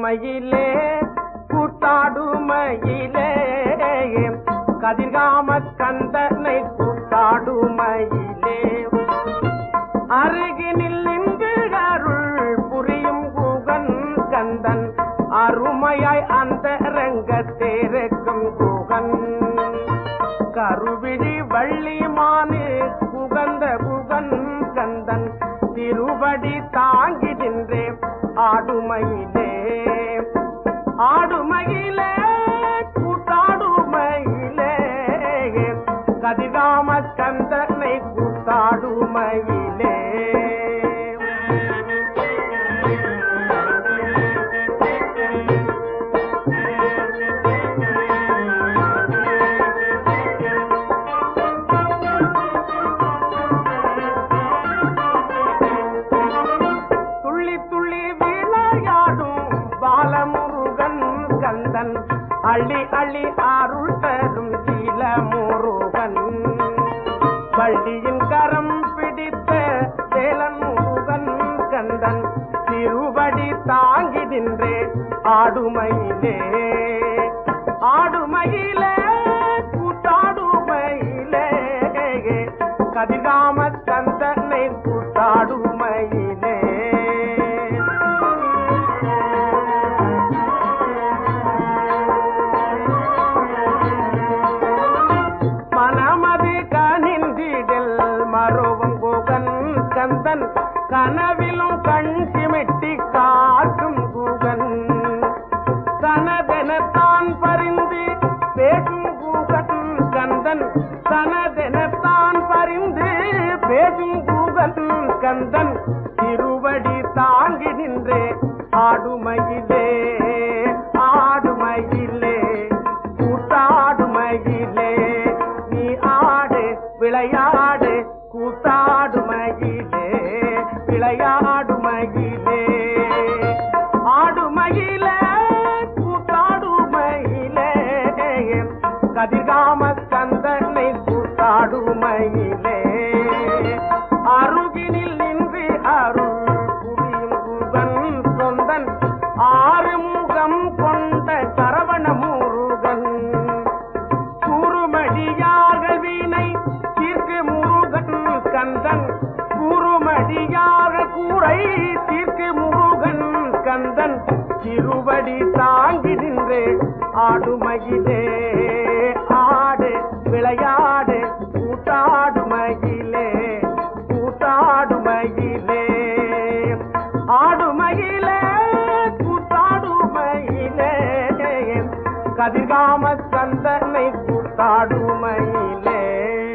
ஆடுமயிலே கூத்தாடுமயிலே கதிர்காம கந்தனை கூத்தாடுமயிலே அருகினில் நின்று அருள் புரியும் குகன் கந்தன் அருமையாய் அந்த ரங்கத்தேருக்கும் குகன் கருவிழி வள்ளிமானு குகந்த குகன் கந்தன் திருவடி தாங்கி நின்றே ஆடுமையிலே ஆடுமையிலே கூத்தாடுமையிலே கதிராம கந்தனை கூத்தாடுமையிலே துள்ளி துள்ளி விளையாடும் பாலமுருகன் கந்தன் அள்ளி அள்ளி அருள் தரும் சீல முருகன் வள்ளியின் கரம் பிடித்த வேலன் முருகன் கந்தன் திருவடி தாங்கி நின்றே ஆடுமையிலே ஆடுமையிலே கூத்தாடுமையிலே கதிராம கந்தனை கூத்தாடுமையிலே மனமது கனிந்திடல் மருவம் குகன் கந்தன் கனவிலும் கண் சிமிட்டி காக்கும் குகன் தனதெனத்தான் பரிந்து பேசும் கூகன் கந்தன் தனதெனத்தான் பரிந்து பேசும் கூகன் கந்தன் திருவடி தாங்கி நின்றே ஆடுமையிலே ஆடுமையிலே கூத்தாடுமையிலே நீ ஆடு விளையாடு கூத்தாடுமையிலே விளையாடுமையிலே ஆடுமையிலே கூத்தாடுமையிலே கதிர்காம கந்தனை கூத்தாடுமையிலே அருகினில் நின்று அருள் புரியும் குகன் சொந்தன் ஆறுமுகம் கொண்ட சரவண முருகன் கூறுமடியார்கள் வீணை தீர்க்கு முருகன் கந்தன் கூறுமடியார்கள் கூரை தீர்க்கு முருகன் கந்தன் திருவடி தாங்கி நின்று ஆடுமகிலே ஆடு விளையாடு கூட்டாடுமகிலே கூட்டாடுமகிலே ஆடுமகிலே கூத்தாடுமயிலே கதிர்காம கந்தனை கூத்தாடுமயிலே